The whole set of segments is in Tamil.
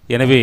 எனவே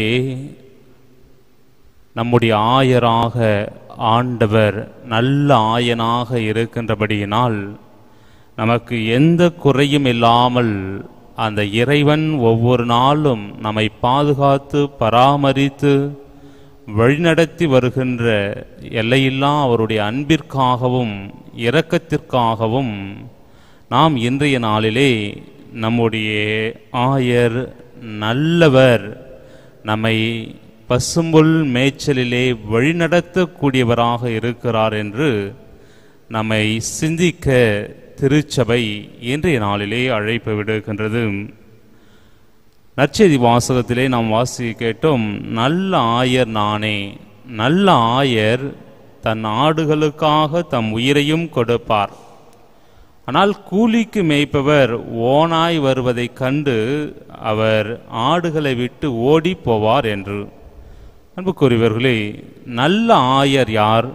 நம்முடைய ஆயராக ஆண்டவர் நல்ல ஆயனாக இருக்கின்றபடியினால் நமக்கு எந்த குறையும் இல்லாமல் அந்த இறைவன் ஒவ்வொரு நாளும் நம்மை பாதுகாத்து பராமரித்து வழிநடத்தி வருகின்ற எல்லையில்லா அவருடைய அன்பிற்காகவும் இரக்கத்திற்காகவும் நாம் இன்றைய நாளிலே நம்முடைய ஆயர் நல்லவர் நம்மை பசும்புல் மேய்ச்சலிலே வழிநடத்தக்கூடியவராக இருக்கிறார் என்று நம்மை சிந்திக்க திருச்சபை இன்றைய நாளிலே அழைப்பு விடுக்கின்றது நற்செய்தி வாசகத்திலே நாம் வாசி கேட்டோம் நல்ல ஆயர் நானே நல்ல ஆயர் தன் ஆடுகளுக்காக தம் உயிரையும் கொடுப்பார் ஆனால் கூலிக்கு மேய்ப்பவர் ஓனாய் வருவதைக் கண்டு அவர் ஆடுகளை விட்டு ஓடி போவார் என்று அன்புக்குரியவர்களே நல்ல ஆயர் யார்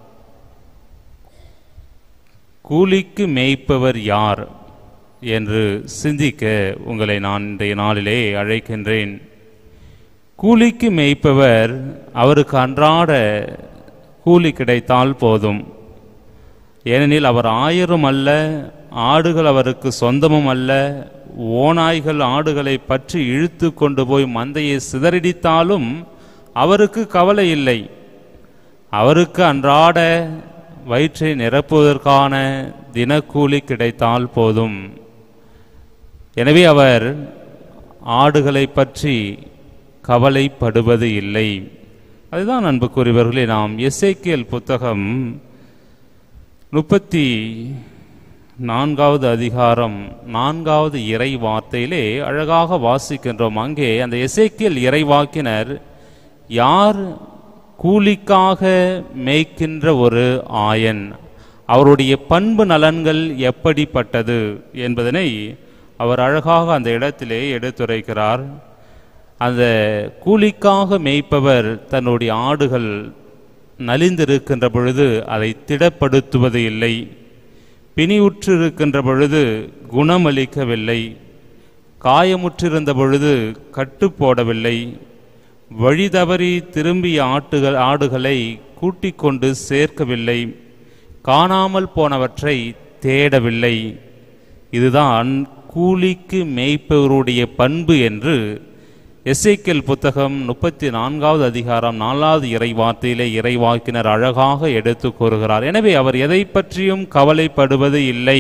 கூலிக்கு மேய்ப்பவர் யார் என்று சிந்திக்க உங்களை நான் இன்றைய நாளிலே அழைக்கின்றேன் கூலிக்கு மேய்ப்பவர் அவருக்கு அன்றாட கூலி கிடைத்தால் போதும் ஏனெனில் அவர் ஆயரும் அல்ல ஆடுகள் அவருக்கு சொந்தமும் அல்ல ஓநாய்கள் ஆடுகளை பற்றி இழுத்து கொண்டு போய் மந்தையை சிதறடித்தாலும் அவருக்கு கவலை இல்லை அவருக்கு அன்றாட வயிற்றை நிரப்புவதற்கான தினக்கூலி கிடைத்தால் போதும் எனவே அவர் ஆடுகளை பற்றி கவலைப்படுவது இல்லை அதுதான் அன்புக்குரியவர்களே நாம் எஸ்ஐக்கியல் புத்தகம் முப்பத்தி நான்காவது அதிகாரம் நான்காவது இறை வார்த்தையிலே அழகாக வாசிக்கின்றோம் அங்கே அந்த எசேக்கியல் இறைவாக்கினர் யார் கூலிக்காக மேய்க்கின்ற ஒரு ஆயன் அவருடைய பண்பு நலன்கள் எப்படிப்பட்டது என்பதனை அவர் அழகாக அந்த இடத்திலே எடுத்துரைக்கிறார் அந்த கூலிக்காக மேய்ப்பவர் தன்னுடைய ஆடுகள் நலிந்திருக்கின்ற பொழுது அதை திடப்படுத்துவது இல்லை பிணியுற்றிருக்கின்ற பொழுது குணமளிக்கவில்லை காயமுற்றிருந்த பொழுது கட்டு போடவில்லை வழி தவறி திரும்பிய ஆட்டுகள் ஆடுகளை கூட்டிக் கொண்டு சேர்க்கவில்லை காணாமல் போனவற்றை தேடவில்லை இதுதான் கூலிக்கு மேய்ப்பவருடைய பண்பு என்று எஸ்ஐக்கேல் புத்தகம் முப்பத்தி நான்காவது அதிகாரம் நாலாவது இறைவார்த்தையிலே இறைவாக்கினர் அழகாக எடுத்து கூறுகிறார் எனவே அவர் எதை பற்றியும் கவலைப்படுவது இல்லை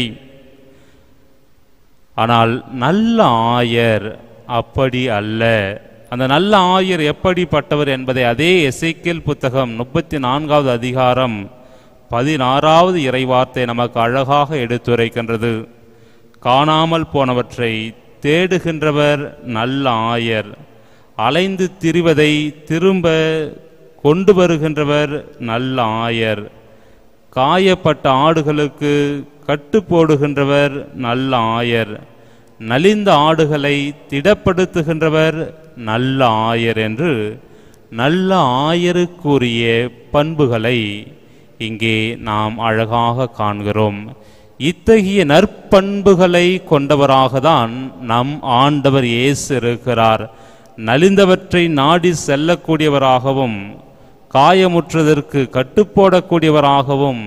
ஆனால் நல்ல ஆயர் அப்படி அல்ல அந்த நல்ல ஆயர் எப்படிப்பட்டவர் என்பதை அதே எசைக்கேல் புத்தகம் முப்பத்தி நான்காவது அதிகாரம் பதினாறாவது இறைவார்த்தை நமக்கு அழகாக எடுத்துரைக்கின்றது காணாமல் போனவற்றை தேடுகின்றவர் நல்ல ஆயர் அலைந்து திரிவதை திரும்ப கொண்டு வருகின்றவர் நல்ல ஆயர் காயப்பட்ட ஆடுகளுக்கு கட்டு போடுகின்றவர் நல்ல ஆயர் நலிந்த ஆடுகளை திடப்படுத்துகின்றவர் நல்ல ஆயர் என்று நல்ல ஆயருக்குரிய பண்புகளை இங்கே நாம் அழகாக காண்கிறோம் இத்தகைய நற்பண்புகளை கொண்டவராக தான் நம் ஆண்டவர் இயேசு இருக்கிறார் நலிந்தவற்றை நாடி செல்லக்கூடியவராகவும் காயமுற்றதற்கு கட்டுப்போடக்கூடியவராகவும்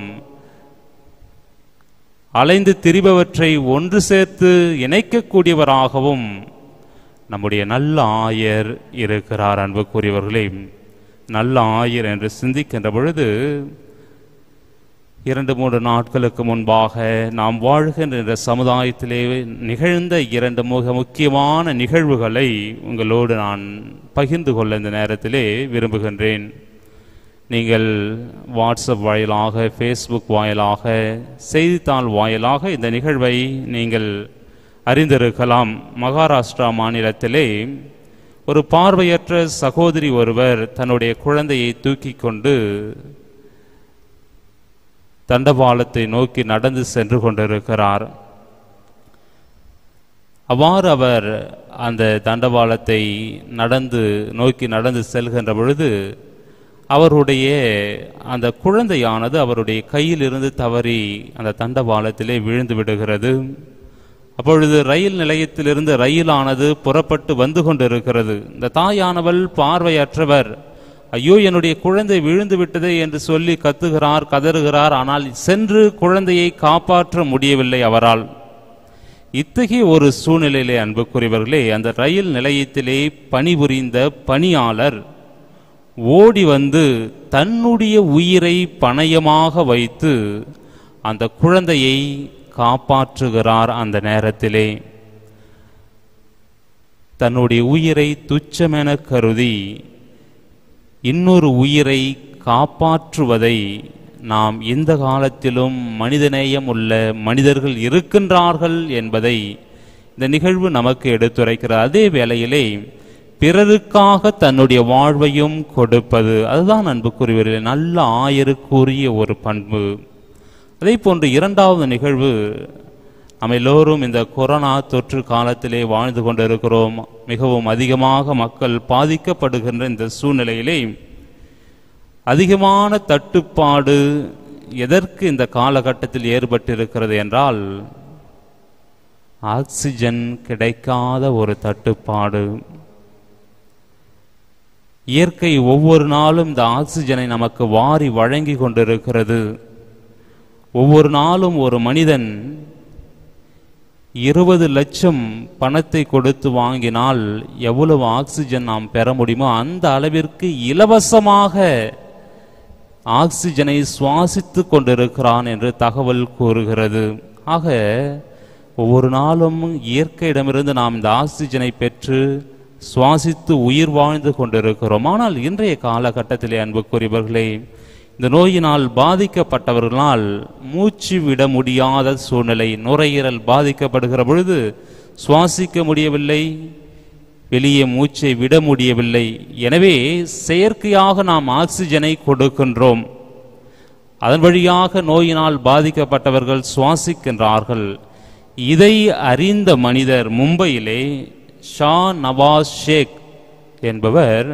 அலைந்து திரிபவற்றை ஒன்று சேர்த்து இணைக்கக்கூடியவராகவும் நம்முடைய நல்ல ஆயர் இருக்கிறார் அன்புக்குரியவர்களே நல்ல ஆயர் என்று சிந்திக்கின்ற பொழுது இரண்டு மூன்று நாட்களுக்கு முன்பாக நாம் வாழ்கின்ற இந்த சமுதாயத்திலே நிகழ்ந்த இரண்டு மிக முக்கியமான நிகழ்வுகளை உங்களோடு நான் பகிர்ந்து கொள்ள இந்த நேரத்திலே விரும்புகின்றேன் நீங்கள் வாட்ஸ்அப் வாயிலாக ஃபேஸ்புக் வாயிலாக செய்தித்தாள் வாயிலாக இந்த நிகழ்வை நீங்கள் அறிந்திருக்கலாம் மகாராஷ்டிரா மாநிலத்திலே ஒரு பார்வையற்ற சகோதரி ஒருவர் தன்னுடைய குழந்தையை தூக்கி கொண்டு தண்டவாளத்தை நோக்கி நடந்து சென்று கொண்டிருக்கிறார் அவ்வாறு அவர் அந்த தண்டவாளத்தை நடந்து நோக்கி நடந்து செல்கின்ற பொழுது அவருடைய அந்த குழந்தையானது அவருடைய கையிலிருந்து தவறி அந்த தண்டவாளத்திலே விழுந்து விடுகிறது அப்பொழுது ரயில் நிலையத்திலிருந்து ரயிலானது புறப்பட்டு வந்து கொண்டிருக்கிறது இந்த தாயானவள் பார்வையற்றவர் ஐயோ என்னுடைய குழந்தை விழுந்து விட்டதே என்று சொல்லி கத்துகிறார் கதறுகிறார் ஆனால் சென்று குழந்தையை காப்பாற்ற முடியவில்லை அவரால் இத்தகைய ஒரு சூழ்நிலையிலே அன்புக்குரியவர்களே அந்த ரயில் நிலையத்திலே பணிபுரிந்த பணியாளர் ஓடி வந்து தன்னுடைய உயிரை பணயமாக வைத்து அந்த குழந்தையை காப்பாற்றுகிறார் அந்த நேரத்திலே தன்னுடைய உயிரை துச்சமென கருதி இன்னொரு உயிரை காப்பாற்றுவதை நாம் இந்த காலத்திலும் மனிதநேயம் உள்ள மனிதர்கள் இருக்கின்றார்கள் என்பதை இந்த நிகழ்வு நமக்கு எடுத்துரைக்கிறது அதே வேளையிலே பிறருக்காக தன்னுடைய வாழ்வையும் கொடுப்பது அதுதான் அன்புக்குரியவர்களே நல்ல ஆயருக்குரிய ஒரு பண்பு அதே போன்று இரண்டாவது நிகழ்வு நம்ம எல்லோரும் இந்த கொரோனா தொற்று காலத்திலே வாழ்ந்து கொண்டிருக்கிறோம் மிகவும் அதிகமாக மக்கள் பாதிக்கப்படுகின்ற இந்த சூழ்நிலையிலே அதிகமான தட்டுப்பாடு எதற்கு இந்த காலகட்டத்தில் ஏற்பட்டிருக்கிறது என்றால் ஆக்சிஜன் கிடைக்காத ஒரு தட்டுப்பாடு இயற்கை ஒவ்வொரு நாளும் இந்த ஆக்சிஜனை நமக்கு வாரி வழங்கி கொண்டிருக்கிறது ஒவ்வொரு நாளும் ஒரு மனிதன் இருபது லட்சம் பணத்தை கொடுத்து வாங்கினால் எவ்வளவு ஆக்சிஜன் நாம் பெற முடியுமோ அந்த அளவிற்கு இலவசமாக ஆக்சிஜனை சுவாசித்து கொண்டிருக்கிறான் என்று தகவல் கூறுகிறது ஆக ஒவ்வொரு நாளும் இயற்கையிடமிருந்து நாம் இந்த ஆக்சிஜனை பெற்று சுவாசித்து உயிர் வாழ்ந்து கொண்டிருக்கிறோம் ஆனால் இன்றைய காலகட்டத்திலே அன்புக்குரியவர்களே இந்த நோயினால் பாதிக்கப்பட்டவர்களால் மூச்சு விட முடியாத சூழ்நிலை நுரையீரல் பாதிக்கப்படுகிற பொழுது சுவாசிக்க முடியவில்லை வெளியே மூச்சை விட முடியவில்லை எனவே செயற்கையாக நாம் ஆக்சிஜனை கொடுக்கின்றோம் அதன் வழியாக நோயினால் பாதிக்கப்பட்டவர்கள் சுவாசிக்கின்றார்கள் இதை அறிந்த மனிதர் மும்பையிலே ஷா நவாஸ் ஷேக் என்பவர்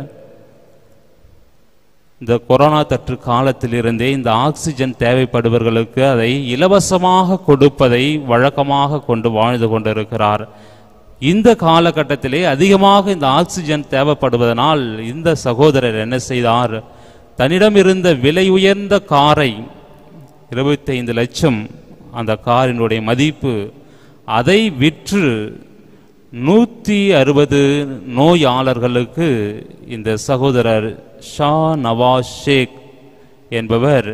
இந்த கொரோனா தொற்று காலத்திலிருந்தே இந்த ஆக்சிஜன் தேவைப்படுபவர்களுக்கு அதை இலவசமாக கொடுப்பதை வழக்கமாக கொண்டு வாழ்ந்து கொண்டிருக்கிறார் இந்த காலகட்டத்திலே அதிகமாக இந்த ஆக்சிஜன் தேவைப்படுவதனால் இந்த சகோதரர் என்ன செய்தார் தன்னிடம் இருந்த விலை உயர்ந்த காரை இருபத்தைந்து லட்சம் அந்த காரினுடைய மதிப்பு அதை விற்று நூற்றி அறுபது நோயாளர்களுக்கு இந்த சகோதரர் ஷா நவாஸ் ஷேக் என்பவர்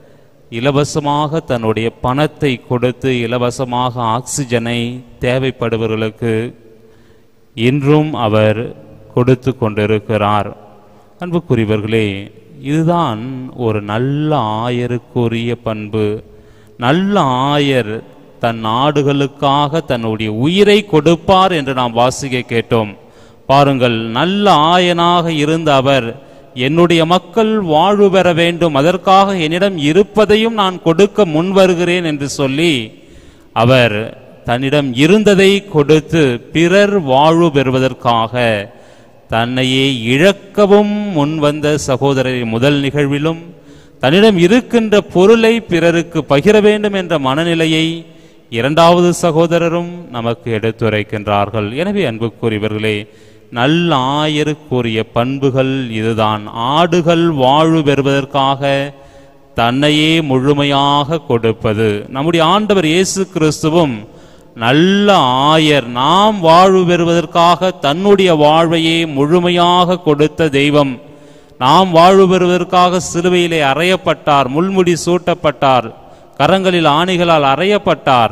இலவசமாக தன்னுடைய பணத்தை கொடுத்து இலவசமாக ஆக்சிஜனை தேவைப்படுபவர்களுக்கு இன்றும் அவர் கொடுத்து கொண்டிருக்கிறார் அன்புக்குரியவர்களே இதுதான் ஒரு நல்ல ஆயருக்குரிய பண்பு நல்ல ஆயர் தன் நாடுகளுக்காக தன்னுடைய உயிரை கொடுப்பார் என்று நாம் வாசிக்க கேட்டோம் பாருங்கள் நல்ல ஆயனாக இருந்த அவர் என்னுடைய மக்கள் வாழ்வு பெற வேண்டும் அதற்காக என்னிடம் இருப்பதையும் நான் கொடுக்க முன் வருகிறேன் என்று சொல்லி அவர் தன்னிடம் இருந்ததை கொடுத்து பிறர் வாழ்வு பெறுவதற்காக தன்னையே இழக்கவும் முன்வந்த சகோதரரின் முதல் நிகழ்விலும் தன்னிடம் இருக்கின்ற பொருளை பிறருக்கு பகிர வேண்டும் என்ற மனநிலையை இரண்டாவது சகோதரரும் நமக்கு எடுத்துரைக்கின்றார்கள் எனவே அன்புக்குரியவர்களே நல்ல ஆயருக்குரிய பண்புகள் இதுதான் ஆடுகள் வாழ்வு பெறுவதற்காக தன்னையே முழுமையாக கொடுப்பது நம்முடைய ஆண்டவர் இயேசு கிறிஸ்துவும் நல்ல ஆயர் நாம் வாழ்வு பெறுவதற்காக தன்னுடைய வாழ்வையே முழுமையாக கொடுத்த தெய்வம் நாம் வாழ்வு பெறுவதற்காக சிலுவையிலே அறையப்பட்டார் முள்முடி சூட்டப்பட்டார் கரங்களில் ஆணிகளால் அறையப்பட்டார்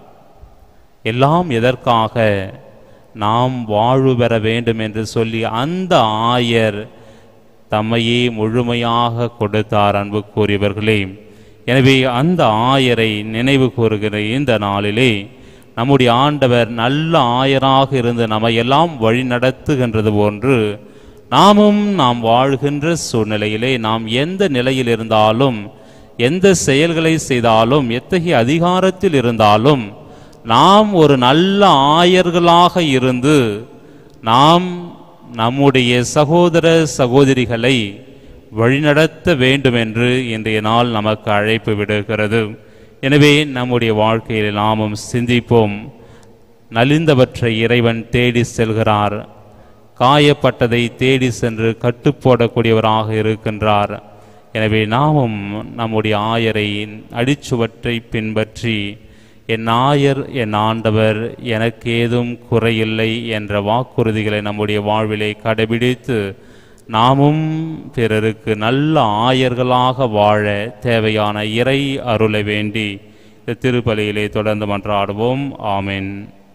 எல்லாம் எதற்காக நாம் வாழ்வு பெற வேண்டும் என்று சொல்லி அந்த ஆயர் தம்மையே முழுமையாக கொடுத்தார் அன்புக்குரியவர்களே எனவே அந்த ஆயரை நினைவு கூறுகிற இந்த நாளிலே நம்முடைய ஆண்டவர் நல்ல ஆயராக இருந்து நம்மை எல்லாம் வழி நடத்துகின்றது போன்று நாமும் நாம் வாழ்கின்ற சூழ்நிலையிலே நாம் எந்த நிலையில் இருந்தாலும் எந்த செயல்களை செய்தாலும் எத்தகைய அதிகாரத்தில் இருந்தாலும் நாம் ஒரு நல்ல ஆயர்களாக இருந்து நாம் நம்முடைய சகோதர சகோதரிகளை வழிநடத்த வேண்டும் என்று இன்றைய நாள் நமக்கு அழைப்பு விடுகிறது எனவே நம்முடைய வாழ்க்கையில் நாமும் சிந்திப்போம் நலிந்தவற்றை இறைவன் தேடி செல்கிறார் காயப்பட்டதை தேடி சென்று கட்டுப்போடக்கூடியவராக இருக்கின்றார் எனவே நாமும் நம்முடைய ஆயரை அடிச்சுவற்றை பின்பற்றி என் ஆயர் என் ஆண்டவர் எனக்கு ஏதும் குறையில்லை என்ற வாக்குறுதிகளை நம்முடைய வாழ்விலே கடைபிடித்து நாமும் பிறருக்கு நல்ல ஆயர்களாக வாழ தேவையான இறை அருளை வேண்டி இந்த திருப்பலியிலே தொடர்ந்து மன்றாடுவோம் ஆமென்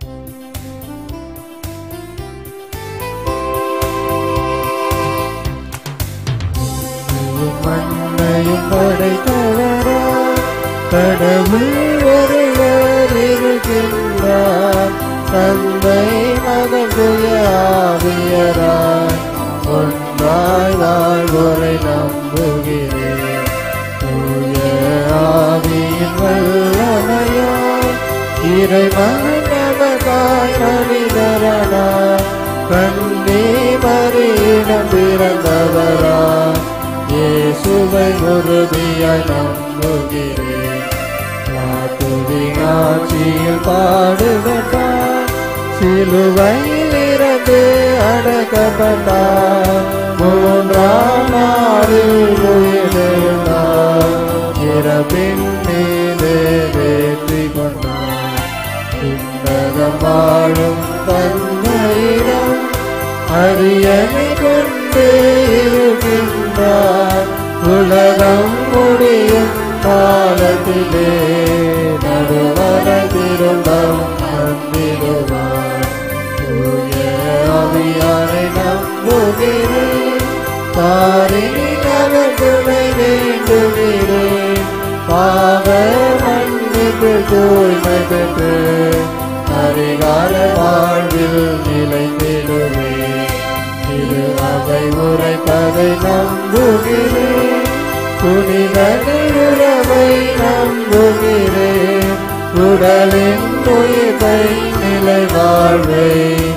மண்ணையும் படைத்தவரா கடவுள் ஒருவர் இருக்கின்றார் தந்தை மகன் துயாவியராய் ஒன்றாய் வாழ்வோரை நம்புகிறேன் தூய ஆவியின் வல்லமையாய் இறைவன் நமக்காய் மனிதரனாய் கண்ணே மறியிடம் பிறந்தவரா இயேசுவை உறுதியாய் நம்புகிறேன் காத்துவின் ஆட்சியில் பாடுபட்டார் சிலுவையில் இருந்து அடக்கப்பட்டார் மூன்றாம் நாளில் உயிர்த்தெழுந்தார் இறப்பின் மீது வெற்றி கொண்டார் உன்னதம் வாழும் தந்தையிடம் அரியணை கொண்டு இருக்கின்றார் உலகம் முடியும் காலத்திலே நடுவர திரும்பம் வந்திடுவார் தூய ஆவியாரை நம்புகிறேன் பாரினில் அவர் துணை வேண்டுகிறேன் பாவ மன்னிப்பு தூய்மை பெற்று அதிகார வாழ்வில் நிலைத்திடுவேன் திரு அவை உரைப்பதை நம்புகிறேன் புனிதர்கள் உறவை நம்புகிறேன் உடலின் உயிரை நிலை வாழ்வை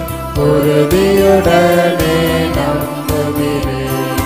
உறுதியுடனே நம்புகிறேன்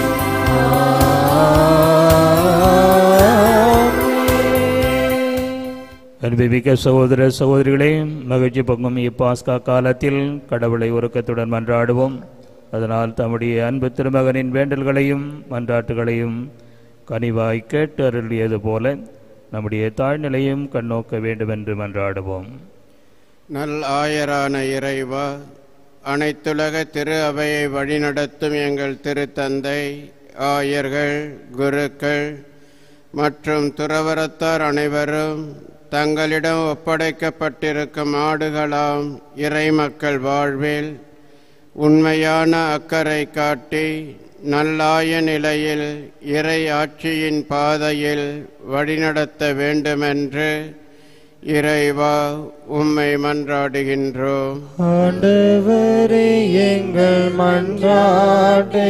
ஆமென். அனுபவிக்க சகோதர சகோதரிகளே மகிழ்ச்சி பொங்கும் இப்பாஸ்கா காலத்தில் கடவுளை உறக்கத்துடன் மன்றாடுவோம் அதனால் தம்முடைய அன்பு திருமகனின் வேண்டல்களையும் மன்றாட்டுகளையும் கனிவாய் கேட்டு அருளியது போல நம்முடைய தாழ்நிலையும் கண்ணோக்க வேண்டுமென்று மன்றாடுவோம் நல் ஆயரான இறைவா அனைத்துலக திரு அவையை வழிநடத்தும் எங்கள் திருத்தந்தை ஆயர்கள் குருக்கள் மற்றும் துறவரத்தார் அனைவரும் தங்களிடம் ஒப்படைக்கப்பட்டிருக்கும் ஆடுகளாம் இறைமக்கள் வாழ்வில் உண்மையான அக்கறை காட்டி நல்லாய நிலையில் இறை ஆட்சியின் பாதையில் வழிநடத்த வேண்டுமென்று இறைவா உம்மை மன்றாடுகின்றோம் ஆண்டவரே எங்கள் மன்றாட்டை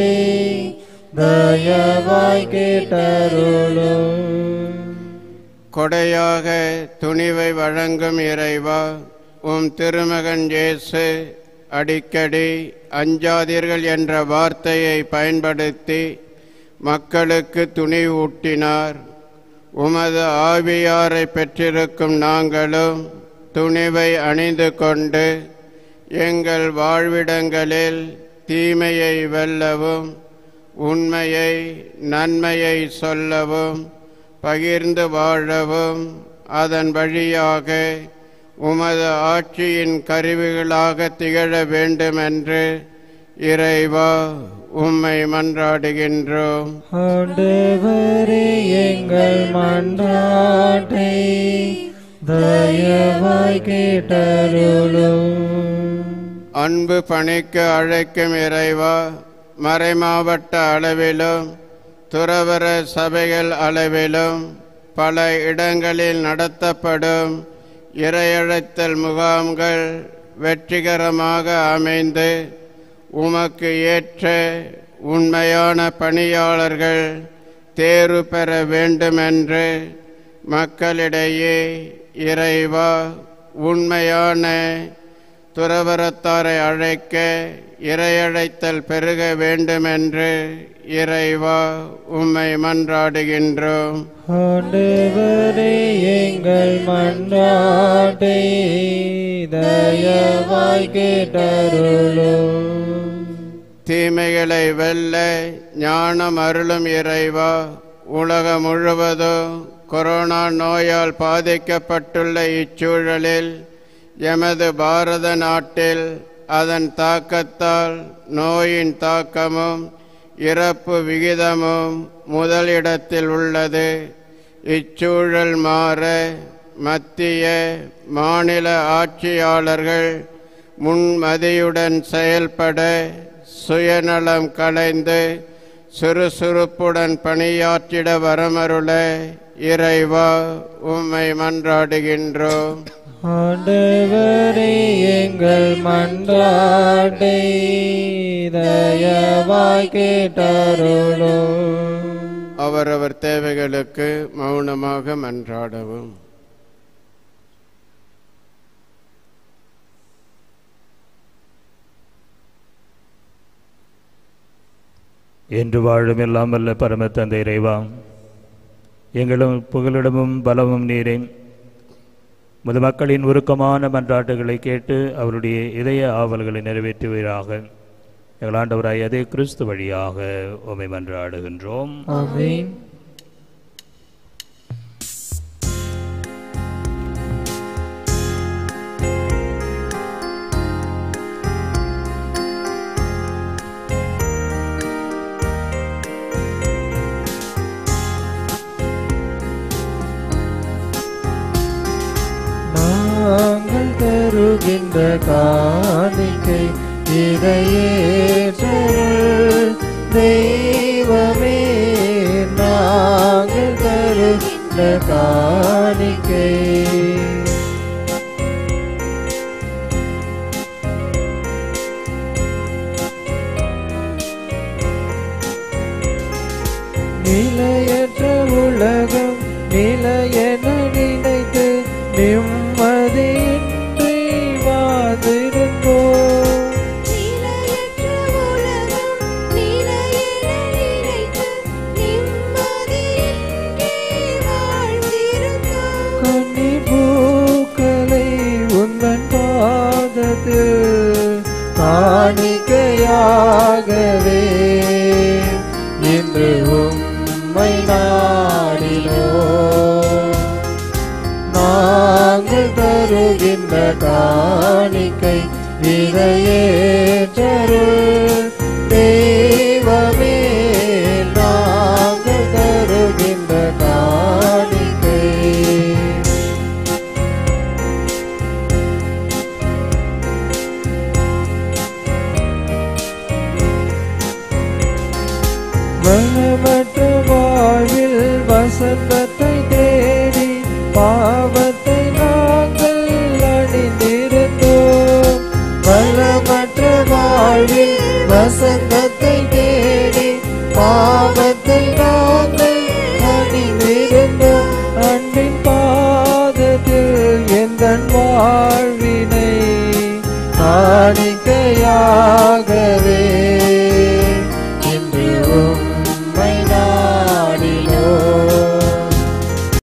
தயவாய் கேட்டருளும் கொடையாக துணிவை வழங்கும் இறைவா உம் திருமகன் இயேசு அடிக்கடி அஞ்சாதீர்கள் என்ற வார்த்தையை பயன்படுத்தி மக்களுக்கு துணிவூட்டினார் உமது ஆவியாரை பெற்றிருக்கும் நாங்களும் துணிவை அணிந்து கொண்டு எங்கள் வாழ்விடங்களில் தீமையை வெல்லவும் உண்மையை நன்மையை சொல்லவும் பகிர்ந்து வாழவும் அதன் வழியாக உமது ஆட்சியின் கருவிகளாக திகழ வேண்டுமென்று இறைவா உம்மை மன்றாடுகின்றோம் ஆண்டவரே எங்கள் மன்றாட்டை தயவாய் கேட்டருளும் அன்பு பணிக்கு அழைக்கும் இறைவா மறைமாவட்ட அளவிலும் துறவர சபைகள் அளவிலும் பல இடங்களில் நடத்தப்படும் இரையழைத்தல் முகாம்கள் வெற்றிகரமாக அமைந்து உமக்கு ஏற்ற உண்மையான பணியாளர்கள் தேர்வு பெற வேண்டுமென்று மக்களிடையே இறைவா உண்மையான துறவரத்தாரை அழைக்க இறையழைத்தல் பெருக வேண்டுமென்று இறைவா உம்மை மன்றாடுகின்றோம் ஆண்டவரே எங்கள் மன்றாட்டை தயவாய் கேட்டருளும் தீமைகளை வெல்ல ஞானம் அருளும் இறைவா உலகம் முழுவதும் கொரோனா நோயால் பாதிக்கப்பட்டுள்ள இச்சூழலில் எமது பாரத நாட்டில் அதன் தாக்கத்தால் நோயின் தாக்கமும் இறப்பு விகிதமும் முதலிடத்தில் உள்ளது இச்சூழல் மாற மத்திய மாநில ஆட்சியாளர்கள் முன்மதியுடன் செயல்பட சுயநலம் களைந்து சுறுசுறுப்புடன் பணியாற்றிட வரமருள இறைவா உம்மை மன்றாடுகின்றோம் ஆண்டவரே எங்கள் மன்றாட்டை தயவாய் கேட்டருளும் அவரவர் தேவைகளுக்கு மௌனமாக மன்றாடவும் என்று வாழும் எல்லாம் வல்ல பரம தந்தை இறைவா எங்களும் புகலிடமும் பலமும் நீரே முது மக்களின் உருக்கமான மன்றாட்டுகளை கேட்டு அவருடைய இதய ஆவல்களை நிறைவேற்றுவீராக எங்கள் ஆண்டவராய் அதே கிறிஸ்து வழியாக உமை மன்றாடுகின்றோம் ஆமென் நாங்கள் தருகின்ற காணிக்கை இதையேற்று தெய்வமே நாங்கள் தருகின்ற காணிக்கை நிலையற்ற உலகம் நிலையென நினைத்து நிம்மதியின்றி வாழ்ந்திருந்தோம் நிலையற்ற உலகம் நிலையென நினைத்து நிம்மதியின்றி வாழ்ந்திருந்தோம். கன்னி பூக்களை உந்தன் பாதத்தில் காணிக்கையாகவே இன்று உம்மை நாடினோம் நாங்கள் தருகின்ற காணிக்கை இதையேற்றரு தெய்வமே நாங்கள் தருகின்ற காணிக்கை வளமற்ற வாழ்வில் வசந்தத்தை தேடி பாவத்தை நாங்கள் அணிந்திருந்தோம் வளமற்ற வாழ்வில் வசந்தத்தை தேடி பாவத்தை நாங்கள் அணிந்திருந்தோம் அன்பின் பாதத்தில் எந்த வாழ்வினை காணிக்கையாகவே